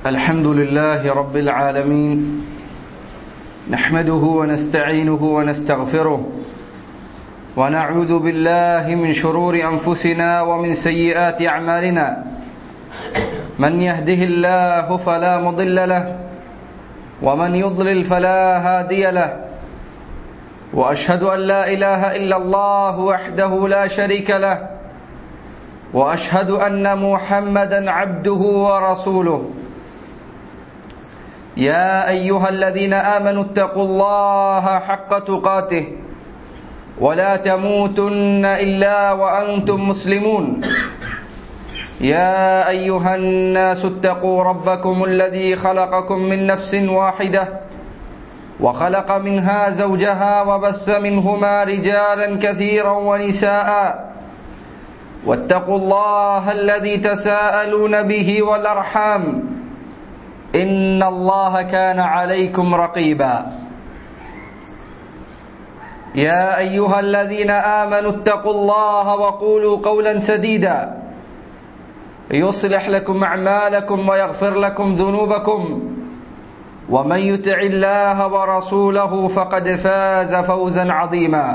الحمد لله رب العالمين نحمده ونستعينه ونستغفره ونعوذ بالله من شرور أنفسنا ومن سيئات أعمالنا من يهده الله فلا مضل له ومن يضلل فلا هادي له وأشهد أن لا إله إلا الله وحده لا شريك له وأشهد أن محمدا عبده ورسوله يا أيها الذين آمنوا اتقوا الله حق تقاته ولا تموتن إلا وأنتم مسلمون يا أيها الناس اتقوا ربكم الذي خلقكم من نفس واحدة وخلق منها زوجها وبث منهما رجالا كثيرا ونساء واتقوا الله الذي تساءلون به والأرحام إن الله كان عليكم رقيبا يا أيها الذين آمنوا اتقوا الله وقولوا قولا سديدا يصلح لكم أعمالكم ويغفر لكم ذنوبكم ومن يطع الله ورسوله فقد فاز فوزا عظيما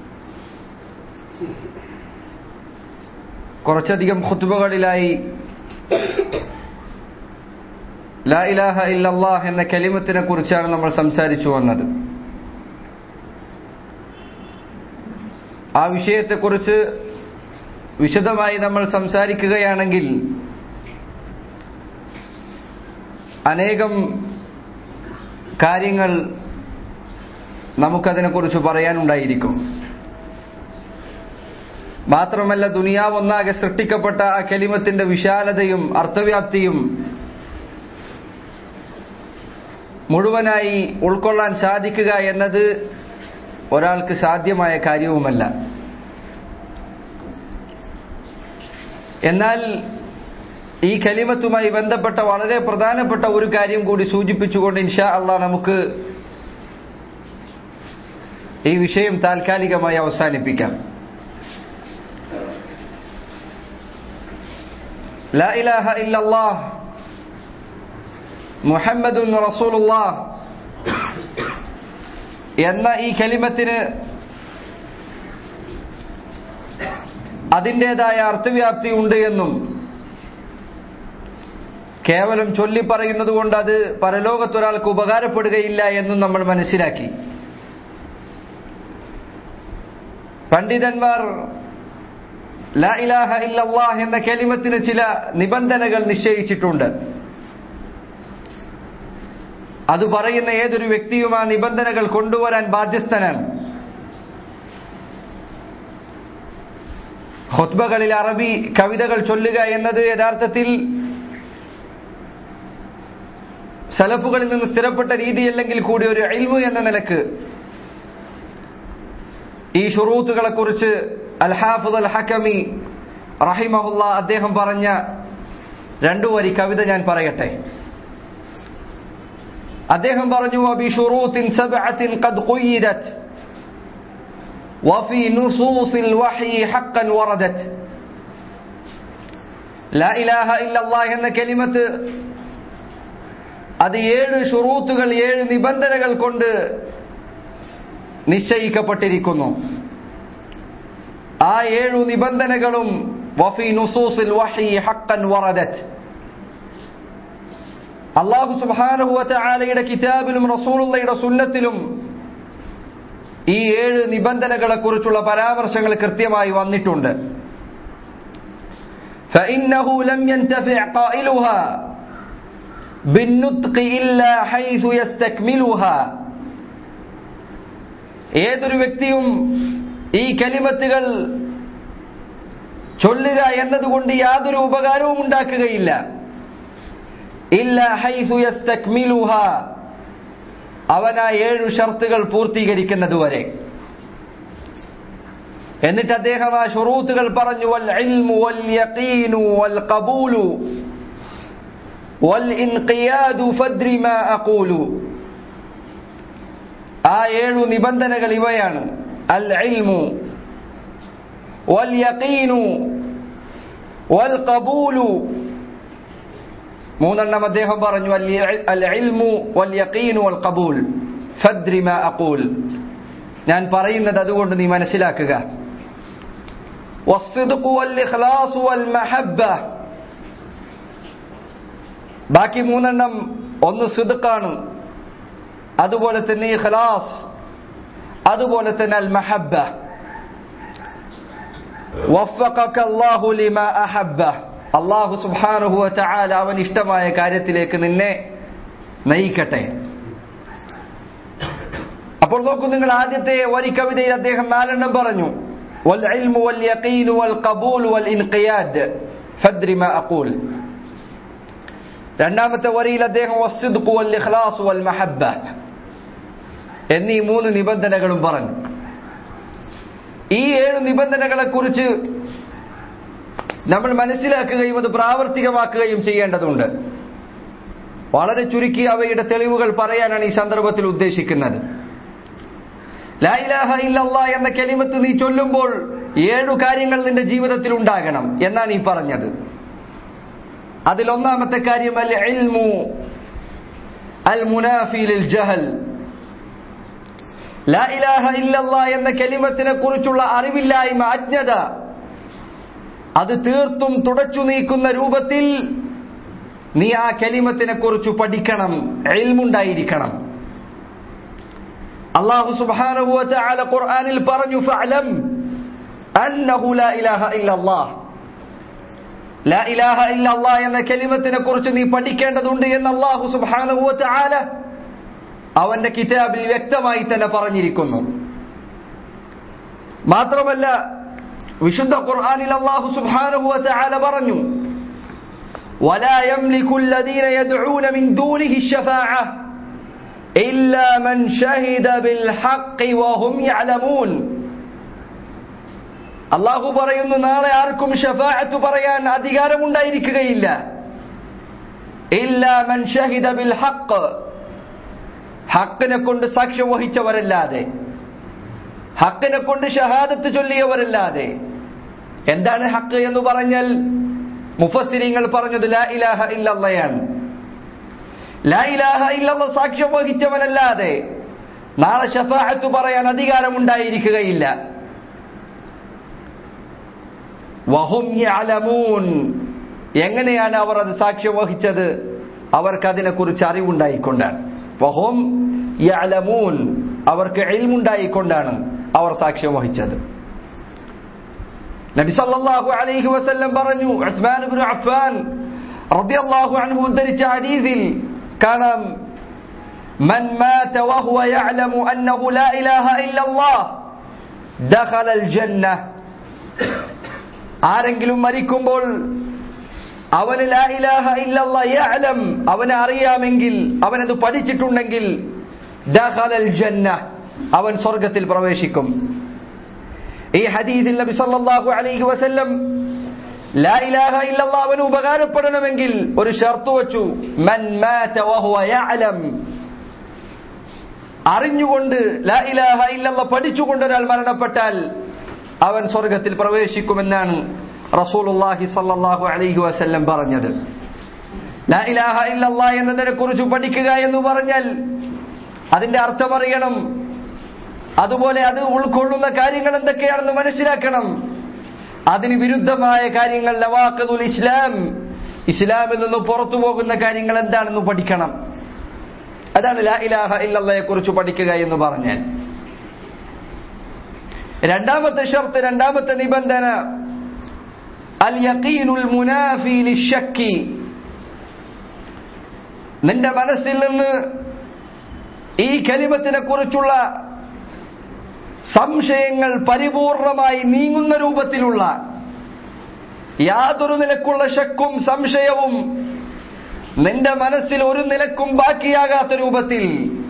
കുറച്ചധികം ഖുത്തുബകളിലായി ലാ ഇലാഹ ഇല്ലല്ലാഹ് എന്ന കലിമത്തിനെ കുറിച്ചാണ് നമ്മൾ സംസാരിച്ചു വന്നത് ആ വിഷയത്തെക്കുറിച്ച് വിശദമായി നമ്മൾ സംസാരിക്കുകയാണെങ്കിൽ അനേകം കാര്യങ്ങൾ നമുക്കതിനെക്കുറിച്ച് പറയാനുണ്ടായിരിക്കും മാത്രമല്ല ദുനിയാവ് ഒന്നാകെ സൃഷ്ടിക്കപ്പെട്ട ആ കലിമത്തിന്റെ വിശാലതയും അർത്ഥവ്യാപ്തിയും മുഴുവനായി ഉൾക്കൊള്ളാൻ സാധിക്കുക എന്നത് ഒരാൾക്ക് സാധ്യമായ കാര്യവുമല്ല എന്നാൽ ഈ കലിമത്തുമായി ബന്ധപ്പെട്ട വളരെ പ്രധാനപ്പെട്ട ഒരു കാര്യം കൂടി സൂചിപ്പിച്ചുകൊണ്ട് ഇൻഷാ അള്ളാ നമുക്ക് ഈ വിഷയം താൽക്കാലികമായി അവസാനിപ്പിക്കാം لا إله إلا الله മുഹമ്മദുൻ റസൂലുള്ളാ എന്ന ഈ കലിമത്തിന് അതിൻ്റെതായ അർത്ഥവ്യാപ്തി ഉണ്ട് എന്നും കേവലം ചൊല്ലി പറയുന്നത് കൊണ്ട് അത് പരലോകത്തൊരാൾക്ക് ഉപകാരപ്പെടുകയില്ല എന്നും നമ്മൾ മനസ്സിലാക്കി പണ്ഡിതന്മാർ ലാ ഇലാഹ ഇല്ലല്ലാഹ് എന്ന കലിമത്തിന് ചില നിബന്ധനകൾ നിശ്ചയിച്ചിട്ടുണ്ട് അത് പറയുന്ന ഏതൊരു വ്യക്തിയും ആ നിബന്ധനകൾ കൊണ്ടുവരാൻ ബാധ്യസ്ഥനാണ് ഹൊത്ബകളിൽ അറബി കവിതകൾ ചൊല്ലുക എന്നത് യഥാർത്ഥത്തിൽ സലഫുകളിൽ നിന്ന് സ്ഥിരപ്പെട്ട രീതിയല്ലെങ്കിൽ കൂടി ഒരു അൽമു എന്ന നിലക്ക് ഈ ഷുറൂത്തുകളെ കുറിച്ച് അൽ ഹാഫുദ് അൽ ഹക്കമി റഹിമഹുല്ല അദ്ദേഹം പറഞ്ഞ രണ്ടു വരി കവിത ഞാൻ പറയട്ടെ അദ്ദേഹം പറഞ്ഞു وبشروط سبعة قد قيدت وفي نصوص الوحي حقا وردت لا إله إلا الله എന്ന കലിമത്ത് അത് ഏഴ് ഷുറൂത്തുകൾ ഏഴ് നിബന്ധനകൾ കൊണ്ട് നിശ്ചയിക്കപ്പെട്ടിരിക്കുന്നു ആ ഏഴു നിബന്ധനകളും വഫി നുസൂസിൽ വഹി ഹക്കൻ വറദത്ത് അള്ളാഹു സുബാനുഹുവറ്റ ആലയുടെ കിതാബിലും റസൂലുള്ളയുടെ സുന്നത്തിലും ഈ ഏഴ് നിബന്ധനകളെ കുറിച്ചുള്ള പരാമർശങ്ങൾ കൃത്യമായി വന്നിട്ടുണ്ട് فإنه لم ينتفع قائلها بالنطق إلا حيث يستكملها ഏതൊരു വ്യക്തിയും ഈ കലിമത്തുകൾ ചൊല്ലുക എന്നതുകൊണ്ട് യാതൊരു ഉപകാരവും ഉണ്ടാക്കുകയില്ല ഇല്ല ഹൈസു യസ്തക്മിലുഹ അവൻ ആ ഏഴു ഷർത്തുകൾ പൂർത്തീകരിക്കുന്നതുവരെ എന്നിട്ട് അദ്ദേഹം ആ ഷുറൂത്തുകൾ പറഞ്ഞു വൽ ഇൽമു വൽ യഖീനു വൽ ഖബൂലു വൽ ഇൻഖിയാദു ഫദ്രി മാ അഖൂലു ആ ഏഴു നിബന്ധനകൾ ഇവയാണ് അൽ ഇൽമു വൽ യഖീനു വൽ ഖബൂലു മൂന്നെണ്ണം അദ്ദേഹം പറഞ്ഞു അൽ- അൽ ഇൽമു വൽ യഖീനു വൽ ഖബൂൽ ഫദ്രി മാ അഖൂൽ ഞാൻ പറയുന്നത് അതുകൊണ്ട് നീ മനസ്സിലാക്കുക വസ്സിദ്ഖു വൽ ഇഖ്ലാസു വൽ മഹബ്ബ ബാക്കി മൂന്നെണ്ണം ഒന്ന് സിദ്ഖാണ് അതുപോലെ തന്നെ ഇഖ്ലാസ് അതുപോലെ തന്നെ അൽ മഹബ്ബ വഫഖക അല്ലാഹു ലിമാ അഹബ്ബ അല്ലാഹു സുബ്ഹാനഹു വതആല അവൻ ഇഷ്ടമായ കാര്യത്തിലേക്ക് നിന്നെ നയിക്കട്ടെ അപ്പോൾ നോക്കൂ നിങ്ങൾ ആദ്യത്തെ വരി കവിതയിൽ അദ്ദേഹം നാലെണ്ണം പറഞ്ഞു വൽ ഇൽമു വൽ യഖീനു വൽ ഖബൂൽ വൽ ഇൻഖിയാദ് ഫദ്രി മാ അഖൂൽ രണ്ടാമത്തെ വരിയിൽ അദ്ദേഹം വസ്സിദ്ഖു വൽ ഇഖ്ലാസ് വൽ മഹബ്ബ എന്നീ മൂന്ന് നിബന്ധനകളും പറഞ്ഞു ഈ ഏഴ് നിബന്ധനകളെ കുറിച്ച് നമ്മൾ മനസ്സിലാക്കുകയും അത് പ്രാവർത്തികമാക്കുകയും ചെയ്യേണ്ടതുണ്ട് വളരെ ചുരുക്കി അവയുടെ തെളിവുകൾ പറയാനാണ് ഈ സന്ദർഭത്തിൽ ഉദ്ദേശിക്കുന്നത് ലാ ഇലാഹ ഇല്ലല്ലാ എന്ന കെലിമത്ത് നീ ചൊല്ലുമ്പോൾ ഏഴു കാര്യങ്ങൾ നിന്റെ ജീവിതത്തിൽ ഉണ്ടാകണം എന്നാണ് ഈ പറഞ്ഞത് അതിലൊന്നാമത്തെ കാര്യം അൽ ഇൽമു അൽ മുനാഫി ലിൽ ജഹൽ ലാ ഇലാഹ ഇല്ലല്ലാ എന്ന കെലിമത്തിനെ കുറിച്ചുള്ള അറിവില്ലായ്മ അജ്ഞത അത് തീർത്തും തുടച്ചു നീക്കുന്ന രൂപത്തിൽ നീ ആ കെലിമത്തിനെ കുറിച്ച് പഠിക്കണം എൽമുണ്ടായിരിക്കണം അള്ളാഹു സുബ്ഹാനഹു വതആല ഖുർആനിൽ പറഞ്ഞു ഫഅലം അന്നഹു ലാ ഇലാഹ ഇല്ലല്ലാഹ് ലാ ഇലാഹ ഇല്ലല്ലാഹ് എന്ന കെലിമത്തിനെ കുറിച്ച് നീ പഠിക്കേണ്ടതുണ്ട് എന്ന് അള്ളാഹു സുബ്ഹാനഹു വതആല അവന്റെ കിതാബിൽ വ്യക്തമായി തന്നെ പറഞ്ഞിരിക്കുന്നു മാത്രമല്ല വിശുദ്ധ ഖുർആനിൽ അല്ലാഹു സുബ്ഹാനഹു വതആല പറഞ്ഞു ولا يملك الذين يدعون من دونه الشفاعة إلا من شهد بالحق وهم يعلمون അള്ളാഹു പറയുന്നു നാളെ ആർക്കും ഷഫാഅത്ത് പറയാൻ അധികാരമുണ്ടായിരിക്കുകയില്ല ഇല്ല മൻ ഷഹിദ ബിൽ ഹഖ് ഹക്കിനെ കൊണ്ട് സാക്ഷ്യം വഹിച്ചവരല്ലാതെ ഹക്കിനെ കൊണ്ട് ഷഹാദത്ത് ചൊല്ലിയവരല്ലാതെ എന്താണ് ഹക്ക് എന്ന് പറഞ്ഞാൽ മുഫസ്സിരിങ്ങൾ പറഞ്ഞത് ലാ ഇലാഹ ഇല്ലല്ലയാണ് ലാ ഇലാഹ ഇല്ലല്ല സാക്ഷ്യം വഹിച്ചവനല്ലാതെ നാളെ ഷഫാഅത്ത് പറയാൻ അധികാരമുണ്ടായിരിക്കുകയില്ല വഹും യഅലമൂൻ എങ്ങനെയാണ് അവർ അത് സാക്ഷ്യം വഹിച്ചത് അവർക്ക് അതിനെക്കുറിച്ച് അറിവുണ്ടായിക്കൊണ്ടാണ് വഹും യഅലമൂൻ അവർക്ക് ഇൽമുണ്ടായിക്കൊണ്ടാണ് അവർ സാക്ഷ്യം വഹിച്ചത് നബി സല്ലല്ലാഹു അലൈഹി വസല്ലം പറഞ്ഞു ഉസ്മാൻ ഇബ്നു അഫ്ഫാൻ റളിയല്ലാഹു അൻഹു ഉദ്ധരിച്ച ഹദീസിൽ കാണാം من مات وهو يعلم أنه لا إله إلا الله دخل الجنة ആരെങ്കിലും മരിക്കുമ്പോൾ അവന് ലാ ഇലാഹ ഇല്ലല്ലാ യഅലം അവനെ അറിയാമെങ്കിൽ അവനത് പഠിച്ചിട്ടുണ്ടെങ്കിൽ ദഖലൽ ജന്ന അവൻ സ്വർഗത്തിൽ പ്രവേശിക്കും ഈ ഹദീസിൽ നബി സല്ലല്ലാഹു അലൈഹി വസല്ലം ലാ ഇലാഹ ഇല്ലല്ലാ അവന് ഉപകാരപ്പെടണമെങ്കിൽ ഒരു ഷർത്ത് വെച്ചു മൻ മാത വഹുവ യഅലം അറിഞ്ഞുകൊണ്ട് ലാ ഇലാഹ ഇല്ലല്ലാ പഠിച്ചുകൊണ്ട് ഒരാൾ മരണപ്പെട്ടാൽ അവൻ സ്വർഗത്തിൽ പ്രവേശിക്കുമെന്നാണ് റസൂലുള്ളാഹി സല്ലല്ലാഹു അലൈഹി വസല്ലം പറഞ്ഞത് ലാ ഇലാഹ ഇല്ലല്ലാ എന്നതിനെ കുറിച്ച് പഠിക്കുക എന്ന് പറഞ്ഞാൽ അതിന്റെ അർത്ഥം അറിയണം അതുപോലെ അത് ഉൾക്കൊള്ളുന്ന കാര്യങ്ങൾ എന്തൊക്കെയാണെന്ന് മനസ്സിലാക്കണം അതിന് വിരുദ്ധമായ കാര്യങ്ങൾ നവാഖദുൽ ഇസ്ലാം ഇസ്ലാമിൽ നിന്ന് പുറത്തു പോകുന്ന കാര്യങ്ങൾ എന്താണെന്ന് പഠിക്കണം അതാണ് ലാ ഇലാഹ ഇല്ലല്ലയെ കുറിച്ച് പഠിക്കുക എന്ന് പറഞ്ഞാൽ രണ്ടാമത്തെ ഷർത്ത് രണ്ടാമത്തെ നിബന്ധന അൽ യഖീനുൽ മുനാഫി ലിശക്കി നിന്റെ മനസ്സിൽ നിന്ന് ഈ കലിമത്തിനെ കുറിച്ചുള്ള സംശയങ്ങൾ പരിപൂർണമായി നീങ്ങുന്ന രൂപത്തിലുള്ള യാതൊരു നിലക്കുള്ള ശക്കും സംശയവും നിന്റെ മനസ്സിൽ ഒരു നിലക്കും ബാക്കിയാകാത്ത രൂപത്തിൽ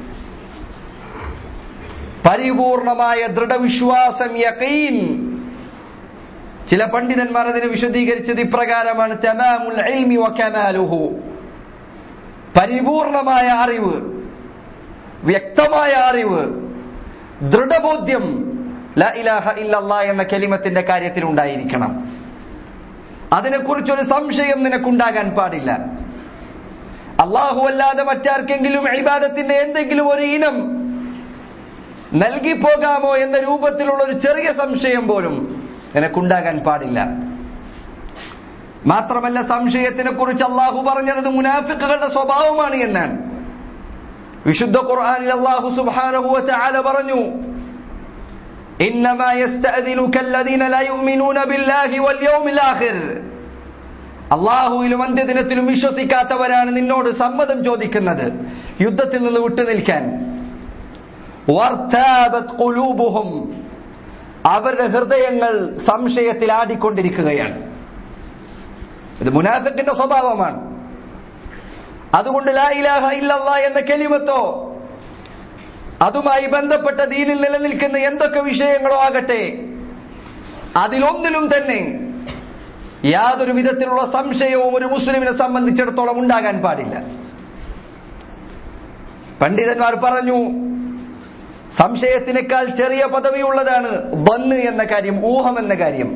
പരിപൂർണമായ ദൃഢവിശ്വാസം യഖീൻ ചില പണ്ഡിതന്മാർ അതിനെ വിശദീകരിച്ചത് ഇപ്രകാരമാണ് തമാമുൽ ഇൽമി വകമാലുഹു പരിപൂർണമായ അറിവ് വ്യക്തമായ അറിവ് ദൃഢബോധ്യം ല ഇലാഹ ഇല്ലല്ലാ എന്ന കലിമത്തിന്റെ കാര്യത്തിൽ ഉണ്ടായിരിക്കണം അതിനെക്കുറിച്ചൊരു സംശയം നിനക്കുണ്ടാകാൻ പാടില്ല അള്ളാഹു അല്ലാതെ മറ്റാർക്കെങ്കിലും ഇബാദത്തിന്റെ എന്തെങ്കിലും ഒരു ഇനം നൽകി പോകാമോ എന്ന രൂപത്തിലുള്ള ഒരു ചെറിയ സംശയം പോലും നിനക്കുണ്ടാകാൻ പാടില്ല മാത്രമല്ല സംശയത്തിനെ കുറിച്ച് അള്ളാഹു പറഞ്ഞത് മുനാഫിക്കുകളുടെ സ്വഭാവമാണ് എന്നാണ് വിശുദ്ധ ഖുർആനിൽ അള്ളാഹു സുബ്ഹാനഹു വതആല പറഞ്ഞു إنما يستأذنك الذين لا يؤمنون بالله واليوم الآخر അള്ളാഹുവിലും അന്ത്യദിനത്തിലും വിശ്വസിക്കാത്തവരാണ് നിന്നോട് സമ്മതം ചോദിക്കുന്നത് യുദ്ധത്തിൽ നിന്ന് വിട്ടുനിൽക്കാൻ വർത്താബത് ഖുലൂബുഹും അവരുടെ ഹൃദയങ്ങൾ സംശയത്തിൽ ആടിക്കൊണ്ടിരിക്കുകയാണ് ഇത് മുനാഫിക്കിന്റെ സ്വഭാവമാണ് അതുകൊണ്ട് ലാ ഇലാഹ ഇല്ലല്ലാ എന്ന കെലിമത്തോ അതുമായി ബന്ധപ്പെട്ട ദീനിൽ നിലനിൽക്കുന്ന എന്തൊക്കെ വിഷയങ്ങളോ ആകട്ടെ അതിലൊന്നിലും തന്നെ യാതൊരു വിധത്തിലുള്ള സംശയവും ഒരു മുസ്ലിമിനെ സംബന്ധിച്ചിടത്തോളം ഉണ്ടാകാൻ പാടില്ല പണ്ഡിതന്മാർ പറഞ്ഞു സംശയത്തിനേക്കാൾ ചെറിയ പദവിയുള്ളതാണ് ബന്ന് എന്ന കാര്യം ഊഹം എന്ന കാര്യം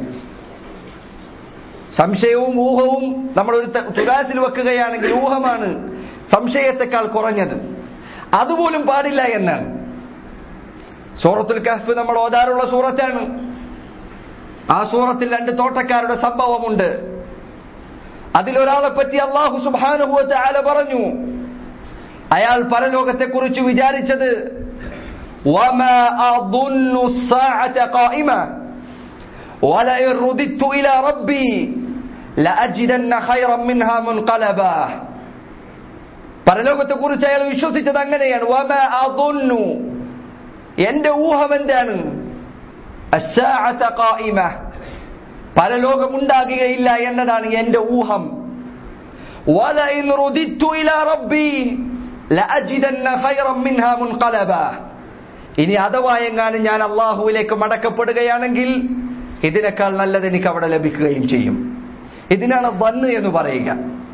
സംശയവും ഊഹവും നമ്മൾ ഒരു തുലാസിൽ വെക്കുകയാണെങ്കിൽ ഊഹമാണ് സംശയത്തെക്കാൾ കുറഞ്ഞത് അതുപോലും പാടില്ല എന്നാണ് സൂറത്തുൽ കഹ്ഫ് നമ്മൾ ഓതാറുള്ള സൂറത്താണ് ആ സൂറത്തിൽ രണ്ട് തോട്ടക്കാരുടെ സംഭവമുണ്ട് അതിലൊരാളെ പറ്റി അള്ളാഹു സുബാനുഭവത്തെ ആല പറഞ്ഞു അയാൾ പരലോകത്തെ കുറിച്ച് വിചാരിച്ചത് وما أظن الساعة قائمة ولئن رددت إلى ربي لأجدن خيرا منها منقلبا പരലോകത്തെ കുറിച്ച് അയാൾ വിശ്വസിച്ചത് അങ്ങനെയാണ് വമ അظن എന്റെ ഊഹം എന്താണ് الساعة قائمة പരലോകമുണ്ടാകുകയില്ല എന്നതാണ് എന്റെ ഊഹം ولئن رددت إلى ربي لأجدن خيرا منها منقلبا ഇനി അഥവാ എങ്ങാനും ഞാൻ അള്ളാഹുവിലേക്ക് മടക്കപ്പെടുകയാണെങ്കിൽ ഇതിനേക്കാൾ നല്ലത് എനിക്ക് അവിടെ ലഭിക്കുകയും ചെയ്യും ഇതിനാണ് വന്ന് എന്ന് പറയുക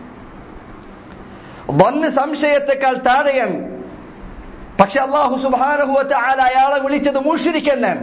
വന്ന് സംശയത്തെക്കാൾ താഴെയാണ് പക്ഷെ അള്ളാഹു സുബാനഹുവത്തെ ആല അയാളെ വിളിച്ചത് മുഷിരിക്കെന്നാണ്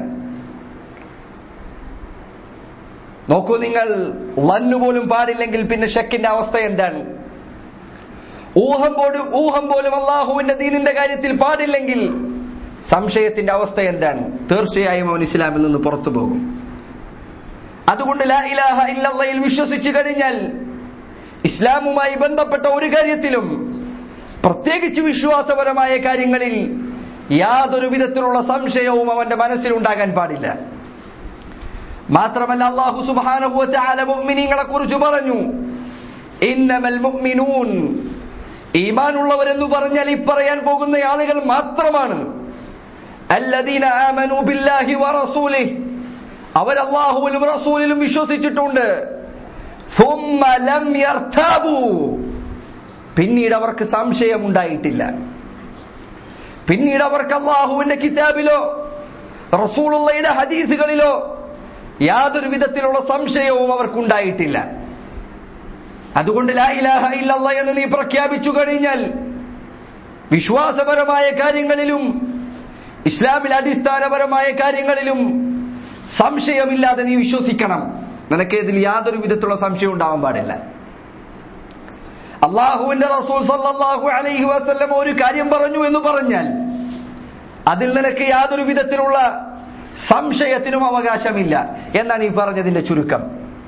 നോക്കൂ നിങ്ങൾ വന്നു പോലും പാടില്ലെങ്കിൽ പിന്നെ ഷക്കിന്റെ അവസ്ഥ എന്താണ് ഊഹം പോലും ഊഹം പോലും അള്ളാഹുവിന്റെ ദീനിന്റെ കാര്യത്തിൽ പാടില്ലെങ്കിൽ സംശയത്തിന്റെ അവസ്ഥ എന്താണ് തീർച്ചയായും അവൻ ഇസ്ലാമിൽ നിന്ന് പുറത്തു പോകും അതുകൊണ്ട് ലാ ഇലാഹ ഇല്ലല്ലയിൽ വിശ്വസിച്ചു കഴിഞ്ഞാൽ ഇസ്ലാമുമായി ബന്ധപ്പെട്ട ഒരു കാര്യത്തിലും പ്രത്യേകിച്ച് വിശ്വാസപരമായ കാര്യങ്ങളിൽ യാതൊരു വിധത്തിലുള്ള സംശയവും അവന്റെ മനസ്സിൽ ഉണ്ടാകാൻ പാടില്ല മാത്രമല്ല അള്ളാഹു സുബാനുഭവത്തെ മുഅ്മിനീങ്ങളെ കുറിച്ച് പറഞ്ഞു ഇന്നമൽ മുഅ്മിനൂൻ ഈമാനുള്ളവരെന്ന് പറഞ്ഞാൽ ഈ പറയാൻ പോകുന്ന ആളുകൾ മാത്രമാണ് അല്ലദീന ആമനു ബില്ലാഹി വറസൂലിഹി അവർ അള്ളാഹുവിലും റസൂലിലും വിശ്വസിച്ചിട്ടുണ്ട് ثم لم يرتابوا പിന്നീട് അവർക്ക് സംശയം ഉണ്ടായിട്ടില്ല പിന്നീട് അവർക്ക് അള്ളാഹുവിന്റെ കിതാബിലോ റസൂലുള്ളയുടെ ഹദീസുകളിലോ യാതൊരു വിധത്തിലുള്ള സംശയവും അവർക്കുണ്ടായിട്ടില്ല അതുകൊണ്ട് ലാ ഇലാഹ ഇല്ലല്ല എന്ന് നീ പ്രഖ്യാപിച്ചു കഴിഞ്ഞാൽ വിശ്വാസപരമായ കാര്യങ്ങളിലും ഇസ്ലാമിൽ അടിസ്ഥാനപരമായ കാര്യങ്ങളിലും സംശയമില്ലാതെ നീ വിശ്വസിക്കണം നിനക്ക് ഇതിൽ യാതൊരു വിധത്തിലുള്ള സംശയം ഉണ്ടാവാൻ പാടില്ല അള്ളാഹുവിന്റെ റസൂൽ സല്ലല്ലാഹു അലൈഹി വസല്ലം ഒരു കാര്യം പറഞ്ഞു എന്ന് പറഞ്ഞാൽ അതിൽ നിനക്ക് യാതൊരു വിധത്തിലുള്ള സംശയത്തിനും അവകാശമില്ല എന്നാണ് ഈ പറഞ്ഞതിന്റെ ചുരുക്കം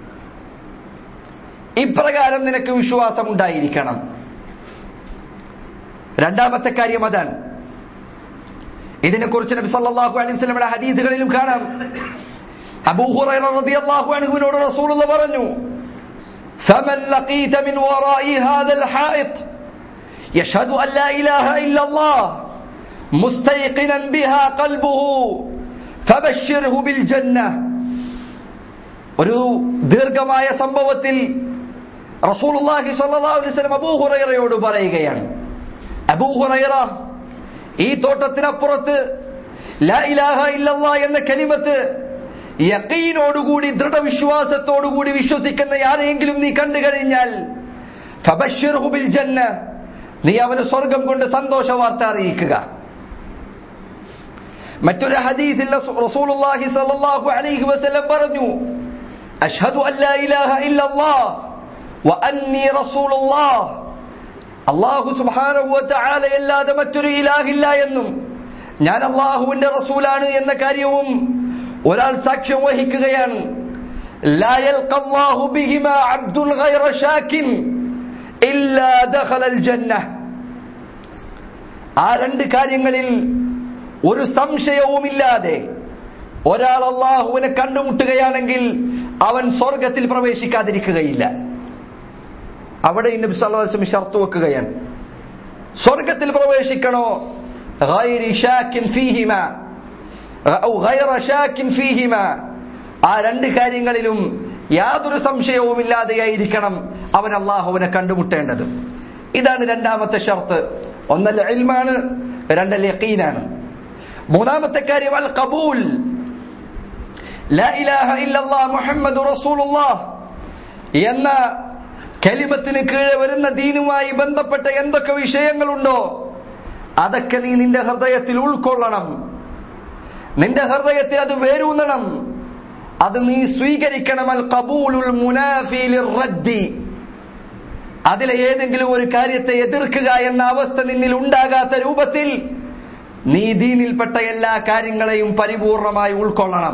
ഇപ്രകാരം നിനക്ക് വിശ്വാസം ഉണ്ടായിരിക്കണം രണ്ടാമത്തെ കാര്യം അതാണ് ഇതിനെക്കുറിച്ച് നബി സല്ലല്ലാഹു അലൈഹി വസല്ലമയുടെ ഹദീസുകളിലും കാണാം അബൂ ഹുറൈറ റളിയല്ലാഹു അൻഹുവിനോട് റസൂലുള്ള പറഞ്ഞു فمن لقيت من وراء هذا الحائط يشهد أن لا إله إلا الله مستيقنا بها قلبه فبشره بالجنة ഒരു ദീർഘമായ സംഭവത്തിൽ റസൂലുള്ളാഹി സ്വല്ലല്ലാഹു അലൈഹി വസല്ലം അബൂ ഹുറൈറയോട് പറയുകയാണ് അബൂ ഹുറൈറ ഈ തോട്ടത്തിനപ്പുറത്ത് ലാ ഇലാഹ ഇല്ലല്ലാ എന്ന കലിമത്ത് യക്കീനോടുകൂടി ദൃഢവിശ്വാസത്തോടുകൂടി വിശ്വസിക്കുന്ന ആരെങ്കിലും നീ കണ്ടു കഴിഞ്ഞാൽ ഫബശ്ശിർഹു ബിൽ ജന്ന നീ അവന് സ്വർഗം കൊണ്ട് സന്തോഷ വാർത്ത അറിയിക്കുക മറ്റൊരു ഹദീസിൽ റസൂലുള്ളാഹി സ്വല്ലല്ലാഹു അലൈഹി വസല്ലം പറഞ്ഞു അഷ്ഹദു അൻ ലാ ഇലാഹ ഇല്ലല്ലാഹ് വ അന്നി റസൂലുള്ളാഹ് അള്ളാഹു സുബാനുഭവത്താലയല്ലാതെ മറ്റൊരു ഇലാഹില്ല എന്നും ഞാൻ അള്ളാഹുവിന്റെ റസൂലാണ് എന്ന കാര്യവും ഒരാൾ സാക്ഷ്യം വഹിക്കുകയാണ് لا يلقى الله بهما عبد غير شاك إلا دخل الجنة ആ രണ്ട് കാര്യങ്ങളിൽ ഒരു സംശയവുമില്ലാതെ ഒരാൾ അള്ളാഹുവിനെ കണ്ടുമുട്ടുകയാണെങ്കിൽ അവൻ സ്വർഗത്തിൽ പ്രവേശിക്കാതിരിക്കുകയില്ല അവിടെ നബി സല്ലല്ലാഹു അലൈഹി ഷർത്ത് വെക്കുകയാണ് സ്വർഗത്തിൽ പ്രവേശിക്കണോ غير شاك فيهما أو غير شاك فيهما ആ രണ്ട് കാര്യങ്ങളിലും യാതൊരു സംശയവുമില്ലാതെയായിരിക്കണം അവൻ അള്ളാഹുവിനെ കണ്ടുമുട്ടേണ്ടത് ഇതാണ് രണ്ടാമത്തെ ഷർത്ത് ഒന്നല്ല ഇൽമാണ് രണ്ടല്ല യക്കീനാണ് മൂന്നാമത്തെ കാര്യം അൽ കബൂൽ ലാ ഇലാഹ ഇല്ലല്ലാഹ് മുഹമ്മദ് റസൂലുള്ളാഹ് എന്ന കലിമത്തിന് കീഴെ വരുന്ന ദീനുമായി ബന്ധപ്പെട്ട എന്തൊക്കെ വിഷയങ്ങളുണ്ടോ അതൊക്കെ നീ നിന്റെ ഹൃദയത്തിൽ ഉൾക്കൊള്ളണം നിന്റെ ഹൃദയത്തിൽ അത് വേരൂന്നണം അത് നീ സ്വീകരിക്കണം അൽ കബൂലുൽ മുനാഫിൽ റദ്ദി അതിലെ ഏതെങ്കിലും ഒരു കാര്യത്തെ എതിർക്കുക എന്ന അവസ്ഥ നിന്നിൽ ഉണ്ടാകാത്ത രൂപത്തിൽ നീ ദീനിൽപ്പെട്ട എല്ലാ കാര്യങ്ങളെയും പരിപൂർണമായി ഉൾക്കൊള്ളണം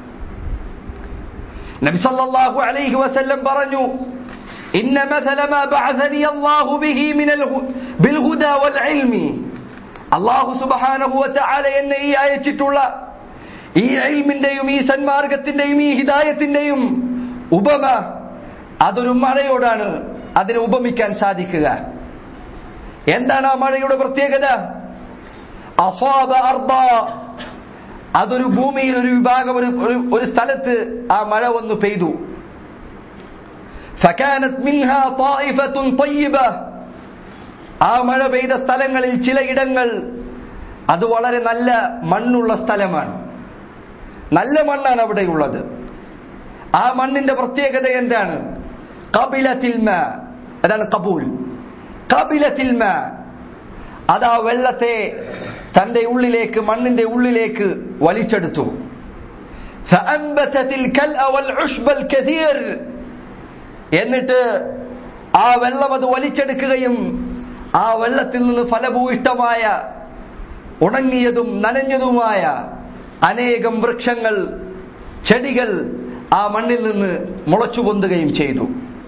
നബിസല്ലാഹു അലൈഹി വസല്ലം പറഞ്ഞു إن مثل ما بعثني الله به من الهدى بالهدى والعلم അള്ളാഹു സുബഹാനഹു വതആല എന്നെ ഈ അയച്ചിട്ടുള്ള ഈ ഇൽമിന്റെയും ഈ സന്മാർഗത്തിന്റെയും ഈ ഹിദായത്തിന്റെയും ഉപമ അതൊരു മഴയോടാണ് അതിനെ ഉപമിക്കാൻ സാധിക്കുക എന്താണ് ആ മഴയുടെ പ്രത്യേകത അഫാബ അർബ അതൊരു ഭൂമിയിൽ ഒരു വിഭാഗം ഒരു ഒരു- ഒരു സ്ഥലത്ത് ആ മഴ വന്നു പെയ്തു فكانت منها طائفة طيبة ആ മഴ പെയ്ത സ്ഥലങ്ങളിൽ ചില ഇടങ്ങൾ അത് വളരെ നല്ല മണ്ണുള്ള സ്ഥലമാണ് നല്ല മണ്ണാണ് അവിടെയുള്ളത് ആ മണ്ണിന്റെ പ്രത്യേകത എന്താണ് കപിലത്തിൽമ അതാണ് കബൂൽ കപിലത്തിൽമ അത് ആ വെള്ളത്തെ തന്റെ ഉള്ളിലേക്ക് മണ്ണിന്റെ ഉള്ളിലേക്ക് വലിച്ചെടുത്തു فأنبتت الكلأ والعشب الكثير എന്നിട്ട് ആ വെള്ളം അത് വലിച്ചെടുക്കുകയും ആ വെള്ളത്തിൽ നിന്ന് ഫലഭൂയിഷ്ടമായ ഉണങ്ങിയതും നനഞ്ഞതുമായ അനേകം വൃക്ഷങ്ങൾ ചെടികൾ ആ മണ്ണിൽ നിന്ന് മുളച്ചു പൊന്തുകയും ചെയ്തു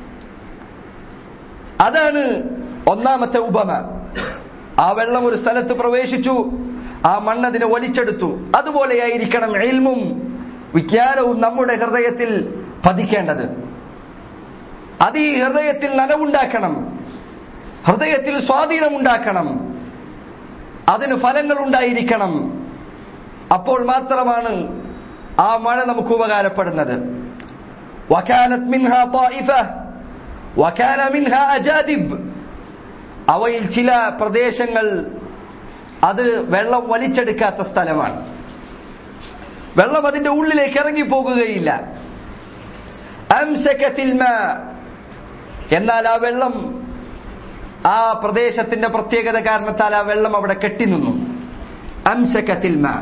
അതാണ് ഒന്നാമത്തെ ഉപമ ആ വെള്ളം ഒരു സ്ഥലത്ത് പ്രവേശിച്ചു ആ മണ്ണതിനെ വലിച്ചെടുത്തു അതുപോലെയായിരിക്കണം എൽമും വിജ്ഞാനവും നമ്മുടെ ഹൃദയത്തിൽ പതിക്കേണ്ടത് അത് ഈ ഹൃദയത്തിൽ നനവുണ്ടാക്കണം ഹൃദയത്തിൽ സ്വാധീനമുണ്ടാക്കണം അതിന് ഫലങ്ങൾ ഉണ്ടായിരിക്കണം അപ്പോൾ മാത്രമാണ് ആ മഴ നമുക്ക് ഉപകാരപ്പെടുന്നത് വക്കാനത്ത് മിൻഹ طائفة വക്കാന മിൻഹ അജാദിബ് അവയിൽ ചില പ്രദേശങ്ങൾ അത് വെള്ളം വലിച്ചെടുക്കാത്ത സ്ഥലമാണ് വെള്ളം അതിന്റെ ഉള്ളിലേക്ക് ഇറങ്ങി പോകുകയില്ല അംസകത്തിൽ മാ എന്നാൽ ആ വെള്ളം ആ പ്രദേശത്തിന്റെ പ്രത്യേകത കാരണത്താൽ ആ വെള്ളം അവിടെ കെട്ടിനിന്നു അംസകത്തിൽ മാ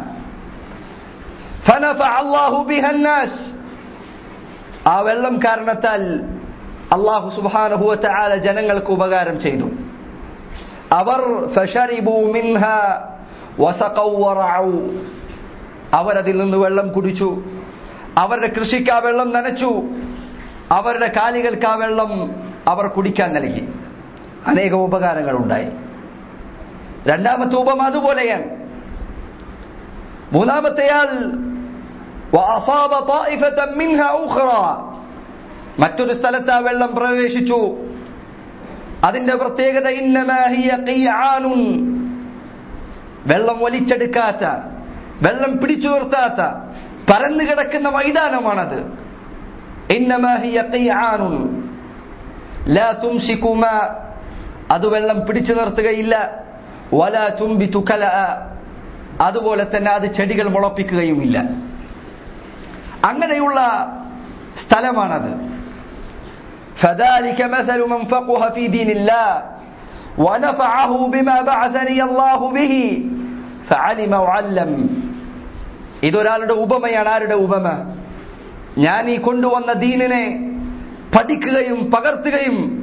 فنفع الله بها الناس ആ വെള്ളം കാരണത്താൽ അള്ളാഹു സുബ്ഹാനഹു വതആല ജനങ്ങൾക്ക് ഉപകാരം ചെയ്തു അവർ ഫശരിബു മിൻഹ വസഖൗ വറഉ അവരതിൽ നിന്ന് വെള്ളം കുടിച്ചു അവരുടെ കൃഷിക്ക് ആ വെള്ളം നനച്ചു അവരുടെ കാലികൾക്ക് ആ വെള്ളം അവർ കുടിക്കാൻ നൽകി അനേകം ഉപകാരങ്ങൾ ഉണ്ടായി രണ്ടാമത്തെ ഉപമ അതുപോലെയാണ് മൂന്നാമത്തെയാൾ وأصاب طائفة منها أخرى മറ്റൊരു സ്ഥലത്ത് ആ വെള്ളം പ്രവേശിച്ചു അതിന്റെ പ്രത്യേകത ഇന്നമാ ഹിയ ഖിയാനുൻ വെള്ളം വലിച്ചെടുക്കാത്ത വെള്ളം പിടിച്ചു നിർത്താത്ത പരന്നു കിടക്കുന്ന മൈതാനമാണത് ഇന്നമാ ഹിയ ഖിയാനുൻ ലാ തുംസികു മാ അത് വെള്ളം പിടിച്ചു നിർത്തുകയില്ല വലാ തുംബിതു കലഅ അതുപോലെ തന്നെ അത് ചെടികൾ മുളപ്പിക്കുകയുമില്ല അങ്ങനെയുള്ള സ്ഥലമാണത് فذلك مثل من فقه في دين الله ونفعه بما بعثني الله به فعلم وعلم ഇതൊരാളുടെ ഉപമയാണ് ആരുടെ ഉപമ ഞാൻ ഈ കൊണ്ടുവന്ന ദീനിനെ പഠിക്കുകയും പകർത്തുകയും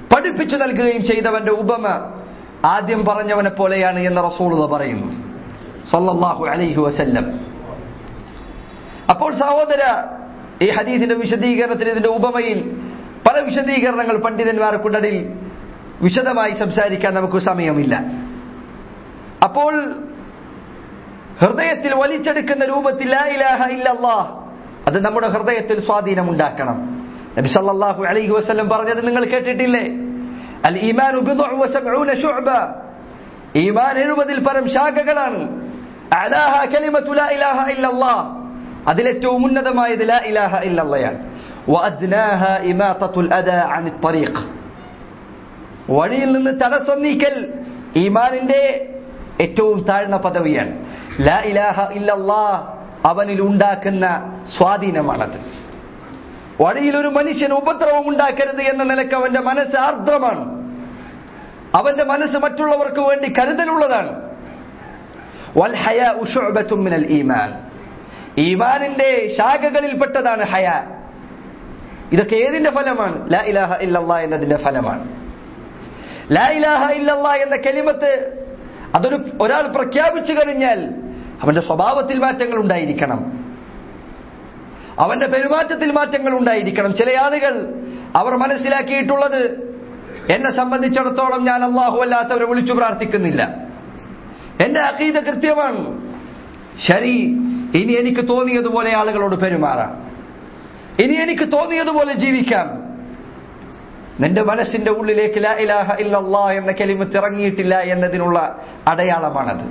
പഠിപ്പിച്ചു നൽകുകയും ചെയ്തവന്റെ ഉപമ ആദ്യം പറഞ്ഞവനെ പോലെയാണ് എന്ന് റസൂൾ പറയുന്നു സല്ലല്ലാഹു അലൈഹി വസല്ലം അപ്പോൾ സഹോദര ഈ ഹദീസിന്റെ വിശദീകരണത്തിൽ ഇതിന്റെ ഉപമയിൽ പല വിശദീകരണങ്ങൾ പണ്ഡിതന്മാർക്കുണ്ടതിൽ വിശദമായി സംസാരിക്കാൻ നമുക്ക് സമയമില്ല അപ്പോൾ ഹൃദയത്തിൽ വലിച്ചെടുക്കുന്ന രൂപത്തിൽ ലാ ഇലാഹ ഇല്ലല്ലാഹ് അത് നമ്മുടെ ഹൃദയത്തിൽ സ്വാധീനം ഉണ്ടാക്കണം നബി സല്ലല്ലാഹു അലൈഹി വസല്ലം പറഞ്ഞത് നിങ്ങൾ കേട്ടിട്ടില്ലേ അൽ ഈമാനു ബിദ്ഉ വസബ്ഊന ശുഅബ ഈമാൻ എഴുപതിൽ പരം ശാഖകളാണ് അലാഹ കലിമത്തു ലാ ഇലാഹ ഇല്ലല്ലാഹ് അതിലേറ്റവും ഉന്നതമായത് ലാ ഇലാഹ ഇല്ലല്ലയാണ് വഅദ്നാഹ ഇമാതത്തുൽ അദാ അനി ത്വരീഖ് വഴിയിൽ നിന്ന് തടസ്സം നീക്കൽ ഈമാനിന്റെ ഏറ്റവും താഴ്ന്ന പദവിയാണ് ലാ ഇലാഹ ഇല്ലല്ലാ അവനിൽ ഉണ്ടാക്കുന്ന സ്വാധീനമാണത് വഴിയിൽ ഒരു മനുഷ്യന് ഉപദ്രവം ഉണ്ടാക്കരുത് എന്ന നിലക്ക് അവന്റെ മനസ്സ് ആർദ്രമാണ് അവന്റെ മനസ്സ് മറ്റുള്ളവർക്ക് വേണ്ടി കരുതലുള്ളതാണ് വൽ ഹയാഉ ശുഅബത്തും മിനൽ ഈമാൻ ഈമാനിന്റെ ശാഖകളിൽപ്പെട്ടതാണ് ഹയ ഇതൊക്കെ ഏതിന്റെ ഫലമാണ് ലാ ഇലാഹ ഇല്ലല്ലാ എന്നതിന്റെ ഫലമാണ് ലാ ഇലാഹ ഇല്ലല്ലാ എന്ന കലിമത്ത് അതൊരു ഒരാൾ പ്രഖ്യാപിച്ചു കഴിഞ്ഞാൽ അവന്റെ സ്വഭാവത്തിൽ മാറ്റങ്ങൾ ഉണ്ടായിരിക്കണം അവന്റെ പെരുമാറ്റത്തിൽ മാറ്റങ്ങൾ ഉണ്ടായിരിക്കണം ചില ആളുകൾ അവർ മനസ്സിലാക്കിയിട്ടുള്ളത് എന്നെ സംബന്ധിച്ചിടത്തോളം ഞാൻ അള്ളാഹു അല്ലാത്തവരെ വിളിച്ചു പ്രാർത്ഥിക്കുന്നില്ല എന്റെ അഖീദ കൃത്യമാണ് ശരി ഇനി എനിക്ക് തോന്നിയതുപോലെ ആളുകളോട് പെരുമാറാം ഇനി എനിക്ക് തോന്നിയതുപോലെ ജീവിക്കാം നിന്റെ മനസ്സിന്റെ ഉള്ളിലേക്ക് ലാ ഇലാഹ ഇല്ലല്ലാ എന്ന കലിമത്ത് ഇറങ്ങിയിട്ടില്ല എന്നതിനുള്ള അടയാളമാണത്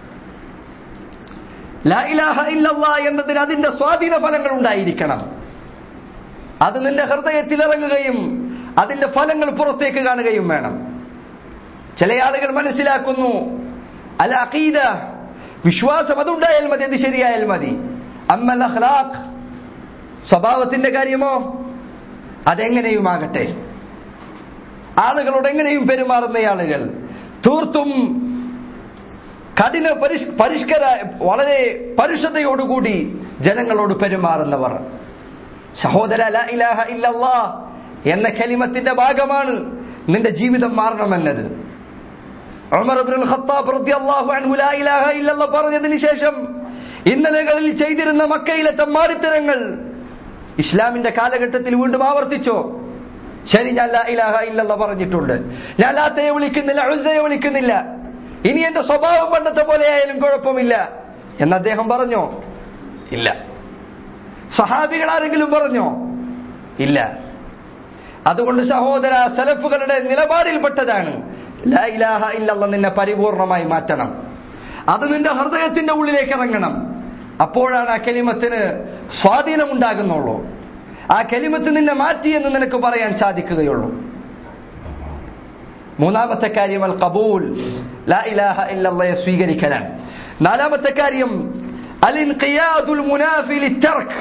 ലാ ഇലാഹ ഇല്ലല്ലാ എന്നതിന് അതിന്റെ സ്വാധീന ഫലങ്ങൾ ഉണ്ടായിരിക്കണം അത് നിന്റെ ഹൃദയത്തിൽ ഇറങ്ങുകയും അതിന്റെ ഫലങ്ങൾ പുറത്തേക്ക് കാണുകയും വേണം ചില ആളുകൾ മനസ്സിലാക്കുന്നു അൽ അഖീദ വിശ്വാസം അതുണ്ടായാൽ മതി അത് ശരിയായാൽ മതി അമ്മൽ അഖ്ലാഖ് സ്വഭാവത്തിന്റെ കാര്യമോ അതെങ്ങനെയുമാകട്ടെ ആളുകളോട് എങ്ങനെയും പെരുമാറുന്ന ആളുകൾ തീർത്തും കഠിന പരിഷ് പരിഷ്കര വളരെ പരുഷതയോടുകൂടി ജനങ്ങളോട് പെരുമാറുന്നവർ സഹോദര ലാ ഇലാഹ ഇല്ലല്ലാ എന്ന കലിമത്തിന്റെ ഭാഗമാണ് നിന്റെ ജീവിതം മാറണമെന്നത് ഉമർ ഇബ്നുൽ ഖത്താബ് റളിയല്ലാഹു അൻഹു ലാ ഇലാഹ ഇല്ലല്ലാ പറഞ്ഞതിന് ശേഷം ഇന്നലകളിൽ ചെയ്തിരുന്ന മക്കയിലെ തമ്മാടിത്തരങ്ങൾ ഇസ്ലാമിന്റെ കാലഘട്ടത്തിൽ വീണ്ടും ആവർത്തിച്ചോ ശരി ഞാൻ ലാ ഇലാഹ ഇല്ലല്ലാ പറഞ്ഞിട്ടുണ്ട് ഞാൻ ലാത്തയെ വിളിക്കുന്നില്ല ഉസ്സയെ വിളിക്കുന്നില്ല ഇനി എന്റെ സ്വഭാവം പണ്ടത്തെ പോലെ ആയാലും കുഴപ്പമില്ല എന്ന് അദ്ദേഹം പറഞ്ഞോ ഇല്ല സഹാബികൾ ആരെങ്കിലും പറഞ്ഞോ ഇല്ല അതുകൊണ്ട് സഹോദര സലഫുകളുടെ നിലപാടിൽപ്പെട്ടതാണ് ലാ ഇലാഹ ഇല്ലല്ല നിന്നെ പരിപൂർണമായി മാറ്റണം അത് നിന്റെ ഹൃദയത്തിന്റെ ഉള്ളിലേക്ക് ഇറങ്ങണം അപ്പോഴാണ് ആ കലിമത്തിന് സ്വാധീനമുണ്ടാകുന്നുള്ളൂ ആ കലിമത്ത് നിന്നെ മാറ്റിയെന്ന് നിനക്ക് പറയാൻ സാധിക്കുകയുള്ളൂ മൂന്നാമത്തെ കാര്യം അൽ കബൂൽ ലാ ഇലാഹ ഇല്ലല്ലയെ സ്വീകരിക്കലാണ് നാലാമത്തെ കാര്യം അൽ ഇൻഖിയാദുൽ മുനാഫി ലിത്തർക്ക്